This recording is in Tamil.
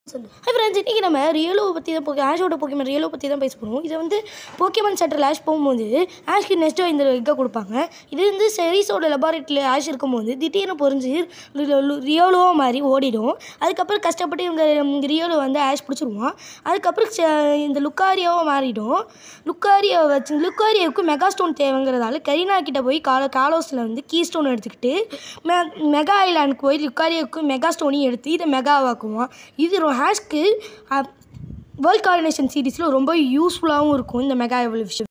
சொல்லு ஹை ஃப்ரெண்ட்ஸ் இன்றைக்கி நம்ம ரியலோ பற்றி தான் போக்கே ஆஷோட போக்கியமன் ரியலோ பற்றி தான் பேச போகிறோம் இதை வந்து போக்கியமன் சென்டரில் ஆஷ் போகும்போது ஆஷ்க்கு நெக்ஸ்ட்டு இந்த எக்கை கொடுப்பாங்க இது வந்து செரிஸோட லெபார்ட்டரியில் ஆஷ் இருக்கும்போது திடீர்னு பொறிஞ்சு ரியோலோவாக மாதிரி ஓடிடும் அதுக்கப்புறம் கஷ்டப்பட்டு இவங்க ரியோலோ வந்து ஆஷ் பிடிச்சிருவான் அதுக்கப்புறம் ச- இந்த லுக்காரியாவாக மாறிடும் லுக்காரியாவை வச்சு லுக்காரியாவுக்கு மெகா ஸ்டோன் தேவைங்கிறதால கரீனா கிட்ட போய் கால காலோஸில் வந்து கீ ஸ்டோன் எடுத்துக்கிட்டு மெ மெகா ஐலாண்டுக்கு போய் லுக்காரியாவுக்கு மெகா ஸ்டோனையும் எடுத்து இதை மெகாவாக்குவான் இது ஹேஷ்க்கு வேர்ல்ட் கார்டினேஷன் சீரீஸில் ரொம்ப யூஸ்ஃபுல்லாகவும் இருக்கும் இந்த மெகா எவல்யூஷன்